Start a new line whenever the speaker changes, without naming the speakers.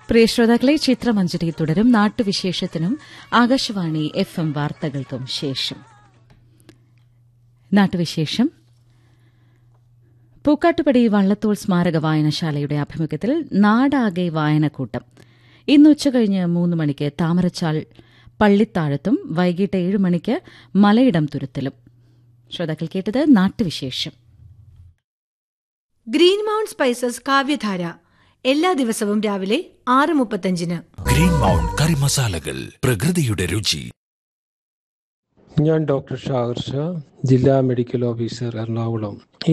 പ്രിയ ശ്രോതാക്കളെ ചിത്രമഞ്ജരി തുടരും നാട്ടുവിശേഷത്തിനും Akashvani F M വാർത്തകൾക്കും ശേഷം നാട്ടുവിശേഷം പൂക്കാട്ടുപടി വള്ളത്തോൾ സ്മാരക വായനശാലയുടെ ആഭിമുഖ്യത്തിൽ നാടാകെ വായനക്കൂട്ടം ഇന്ന് ഉച്ചകഴിഞ്ഞ് മൂന്ന് മണിക്ക് താമരച്ചാൽ പള്ളിത്താഴത്തും വൈകിട്ട് ഏഴ് മണിക്ക് മലയിടം തുരുത്തിലും ശ്രോതാക്കൾ കേട്ടത് നാട്ടുവിശേഷം
ഗ്രീൻ മൗണ്ട് സ്പൈസസ് കാവ്യധാര എല്ലാ ദിവസവും രാവിലെ ആറ് മുപ്പത്തഞ്ചിന്
ഗ്രീൻ മൗണ്ട് കറി മസാലകൾ പ്രകൃതിയുടെ രുചി
ഞാൻ ഡോക്ടർ ഷാഹിർ ഷാ ജില്ലാ മെഡിക്കൽ ഓഫീസർ എറണാകുളം